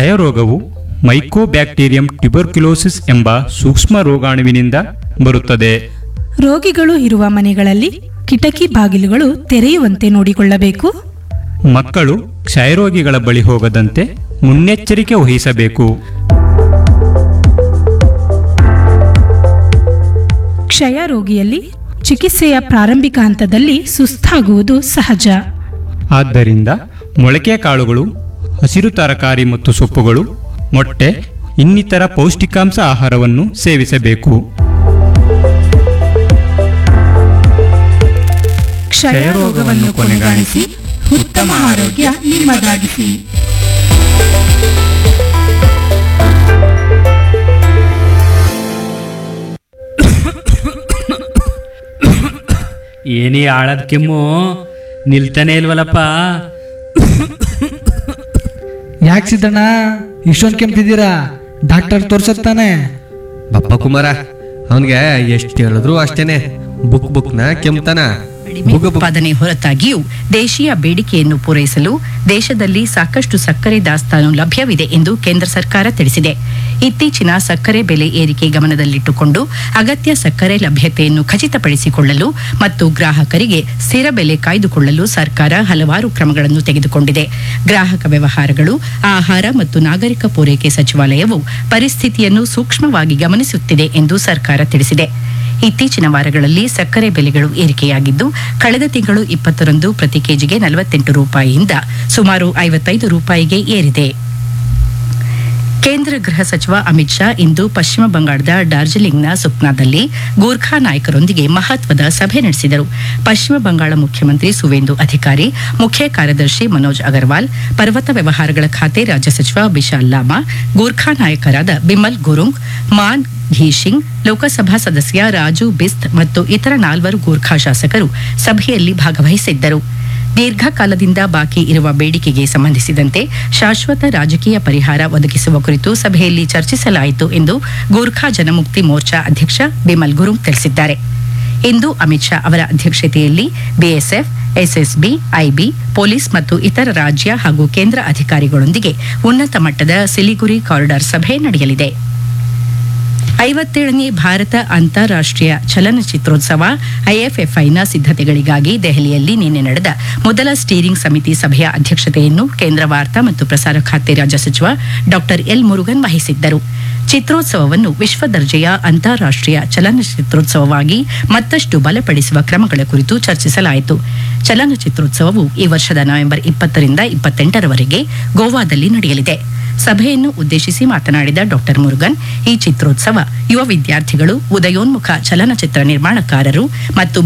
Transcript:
ಕ್ಷಯರೋಗವು mycobacterium tuberculosis ಎಂಬ ಸೂಕ್ಷ್ಮ ರೋಗಾಣುವಿನಿಂದ ಬರುತ್ತದೆ ರೋಗಿಗಳು ಇರುವ ಮನೆಗಳಲ್ಲಿ ಕಿಟಕಿ ಬಾಗಿಲುಗಳು ತೆರೆಯುವಂತೆ ನೋಡಿಕೊಳ್ಳಬೇಕು ಮಕ್ಕಳು ಕ್ಷಯರೋಗಿಗಳ ಬಳಿ ಹೋಗದಂತೆ ಮುನ್ನೆಚ್ಚರಿಕೆ ವಹಿಸಬೇಕು ಕ್ಷಯ ರೋಗಿಯಲ್ಲಿ ಚಿಕಿತ್ಸೆಯ ಪ್ರಾರಂಭಿಕ ಹಂತದಲ್ಲಿ ಸುಸ್ತಾಗುವುದು ಸಹಜ ಆದ್ದರಿಂದ ಮೊಳಕೆ ಕಾಳುಗಳು ಹಸಿರು ತರಕಾರಿ ಮತ್ತು ಸೊಪ್ಪುಗಳು ಮೊಟ್ಟೆ ಇನ್ನಿತರ ಪೌಷ್ಟಿಕಾಂಶ ಆಹಾರವನ್ನು ಸೇವಿಸಬೇಕು ಕ್ಷಯ ರೋಗವನ್ನು ಕೊನೆಗಾಣಿಸಿ ಉತ್ತಮ ಆರೋಗ್ಯ ನಿಮ್ಮದಾಗಿಸಿ ಏನೇ ಆಳದ ಕೆಮ್ಮು ನಿಲ್ತಾನೆ ಇಲ್ವಲ್ಲಪ್ಪ ಯಾಕೆ ಸಿದ್ದಣ್ಣ ಇಷ್ಟೊಂದು ಕೆಮ್ತಿದ್ದೀರಾ ಡಾಕ್ಟರ್ ತೋರ್ಸತ್ತಾನೆ ಬಪ್ಪ ಕುಮಾರ ಅವನಿಗೆ ಎಷ್ಟು ಹೇಳಿದ್ರು ಅಷ್ಟೇನೆ ಬುಕ್ ಬುಕ್ನ ಕೆಮ್ತಾನ ಕಡಿಮೆ ಉತ್ಪಾದನೆ ಹೊರತಾಗಿಯೂ ದೇಶೀಯ ಬೇಡಿಕೆಯನ್ನು ಪೂರೈಸಲು ದೇಶದಲ್ಲಿ ಸಾಕಷ್ಟು ಸಕ್ಕರೆ ದಾಸ್ತಾನು ಲಭ್ಯವಿದೆ ಎಂದು ಕೇಂದ್ರ ಸರ್ಕಾರ ತಿಳಿಸಿದೆ ಇತ್ತೀಚಿನ ಸಕ್ಕರೆ ಬೆಲೆ ಏರಿಕೆ ಗಮನದಲ್ಲಿಟ್ಟುಕೊಂಡು ಅಗತ್ಯ ಸಕ್ಕರೆ ಲಭ್ಯತೆಯನ್ನು ಖಚಿತಪಡಿಸಿಕೊಳ್ಳಲು ಮತ್ತು ಗ್ರಾಹಕರಿಗೆ ಸ್ಥಿರ ಬೆಲೆ ಕಾಯ್ದುಕೊಳ್ಳಲು ಸರ್ಕಾರ ಹಲವಾರು ಕ್ರಮಗಳನ್ನು ತೆಗೆದುಕೊಂಡಿದೆ ಗ್ರಾಹಕ ವ್ಯವಹಾರಗಳು ಆಹಾರ ಮತ್ತು ನಾಗರಿಕ ಪೂರೈಕೆ ಸಚಿವಾಲಯವು ಪರಿಸ್ಥಿತಿಯನ್ನು ಸೂಕ್ಷ್ಮವಾಗಿ ಗಮನಿಸುತ್ತಿದೆ ಎಂದು ಸರ್ಕಾರ ತಿಳಿಸಿದೆ ಇತ್ತೀಚಿನ ವಾರಗಳಲ್ಲಿ ಸಕ್ಕರೆ ಬೆಲೆಗಳು ಏರಿಕೆಯಾಗಿದ್ದು ಕಳೆದ ತಿಂಗಳು ಇಪ್ಪತ್ತರಂದು ಪ್ರತಿ ಕೆಜಿಗೆ ನಲವತ್ತೆಂಟು ರೂಪಾಯಿಯಿಂದ ಸುಮಾರು ಐವತ್ತೈದು ರೂಪಾಯಿಗೆ ಏರಿದೆ ಕೇಂದ್ರ ಗೃಹ ಸಚಿವ ಅಮಿತ್ ಶಾ ಇಂದು ಪಶ್ಚಿಮ ಬಂಗಾಳದ ಡಾರ್ಜಿಲಿಂಗ್ನ ಸುಕ್ನಾದಲ್ಲಿ ಗೂರ್ಖಾ ನಾಯಕರೊಂದಿಗೆ ಮಹತ್ವದ ಸಭೆ ನಡೆಸಿದರು ಪಶ್ಚಿಮ ಬಂಗಾಳ ಮುಖ್ಯಮಂತ್ರಿ ಸುವೇಂದು ಅಧಿಕಾರಿ ಮುಖ್ಯ ಕಾರ್ಯದರ್ಶಿ ಮನೋಜ್ ಅಗರ್ವಾಲ್ ಪರ್ವತ ವ್ಯವಹಾರಗಳ ಖಾತೆ ರಾಜ್ಯ ಸಚಿವ ಬಿಶಾಲ್ ಲಾಮಾ ಗೂರ್ಖಾ ನಾಯಕರಾದ ಬಿಮಲ್ ಗುರುಂಗ್ ಮಾನ್ ಘೀಶಿಂಗ್ ಲೋಕಸಭಾ ಸದಸ್ಯ ರಾಜು ಬಿಸ್ತ್ ಮತ್ತು ಇತರ ನಾಲ್ವರು ಗೂರ್ಖಾ ಶಾಸಕರು ಸಭೆಯಲ್ಲಿ ಭಾಗವಹಿಸಿದ್ದರು ದೀರ್ಘಕಾಲದಿಂದ ಬಾಕಿ ಇರುವ ಬೇಡಿಕೆಗೆ ಸಂಬಂಧಿಸಿದಂತೆ ಶಾಶ್ವತ ರಾಜಕೀಯ ಪರಿಹಾರ ಒದಗಿಸುವ ಕುರಿತು ಸಭೆಯಲ್ಲಿ ಚರ್ಚಿಸಲಾಯಿತು ಎಂದು ಗೂರ್ಖಾ ಜನಮುಕ್ತಿ ಮೋರ್ಚಾ ಅಧ್ಯಕ್ಷ ಬಿಮಲ್ ಗುರುಂಗ್ ತಿಳಿಸಿದ್ದಾರೆ ಇಂದು ಅಮಿತ್ ಶಾ ಅವರ ಅಧ್ಯಕ್ಷತೆಯಲ್ಲಿ ಬಿಎಸ್ಎಫ್ ಎಸ್ಎಸ್ಬಿ ಐಬಿ ಪೊಲೀಸ್ ಮತ್ತು ಇತರ ರಾಜ್ಯ ಹಾಗೂ ಕೇಂದ್ರ ಅಧಿಕಾರಿಗಳೊಂದಿಗೆ ಉನ್ನತ ಮಟ್ಟದ ಸಿಲಿಗುರಿ ಕಾರಿಡಾರ್ ಸಭೆ ನಡೆಯಲಿದೆ ಐವತ್ತೇಳನೇ ಭಾರತ ಅಂತಾರಾಷ್ಟ್ರೀಯ ಚಲನಚಿತ್ರೋತ್ಸವ ಐಎಫ್ಎಫ್ಐನ ಸಿದ್ಧತೆಗಳಿಗಾಗಿ ದೆಹಲಿಯಲ್ಲಿ ನಿನ್ನೆ ನಡೆದ ಮೊದಲ ಸ್ಟೀರಿಂಗ್ ಸಮಿತಿ ಸಭೆಯ ಅಧ್ಯಕ್ಷತೆಯನ್ನು ಕೇಂದ್ರ ವಾರ್ತಾ ಮತ್ತು ಪ್ರಸಾರ ಖಾತೆ ರಾಜ್ಯ ಸಚಿವ ಡಾಕ್ಟರ್ ಎಲ್ ಮುರುಗನ್ ವಹಿಸಿದ್ದರು ಚಿತ್ರೋತ್ಸವವನ್ನು ವಿಶ್ವ ದರ್ಜೆಯ ಅಂತಾರಾಷ್ಟ್ರೀಯ ಚಲನಚಿತ್ರೋತ್ಸವವಾಗಿ ಮತ್ತಷ್ಟು ಬಲಪಡಿಸುವ ಕ್ರಮಗಳ ಕುರಿತು ಚರ್ಚಿಸಲಾಯಿತು ಚಲನಚಿತ್ರೋತ್ಸವವು ಈ ವರ್ಷದ ನವೆಂಬರ್ ಇಪ್ಪತ್ತರಿಂದ ಇಪ್ಪತ್ತೆಂಟರವರೆಗೆ ಗೋವಾದಲ್ಲಿ ನಡೆಯಲಿದೆ ಸಭೆಯನ್ನು ಉದ್ದೇಶಿಸಿ ಮಾತನಾಡಿದ ಡಾಕ್ಟರ್ ಮುರುಗನ್ ಈ ಚಿತ್ರೋತ್ಸವ ಯುವ ವಿದ್ಯಾರ್ಥಿಗಳು ಉದಯೋನ್ಮುಖ ಚಲನಚಿತ್ರ ನಿರ್ಮಾಣಕಾರರು ಮತ್ತು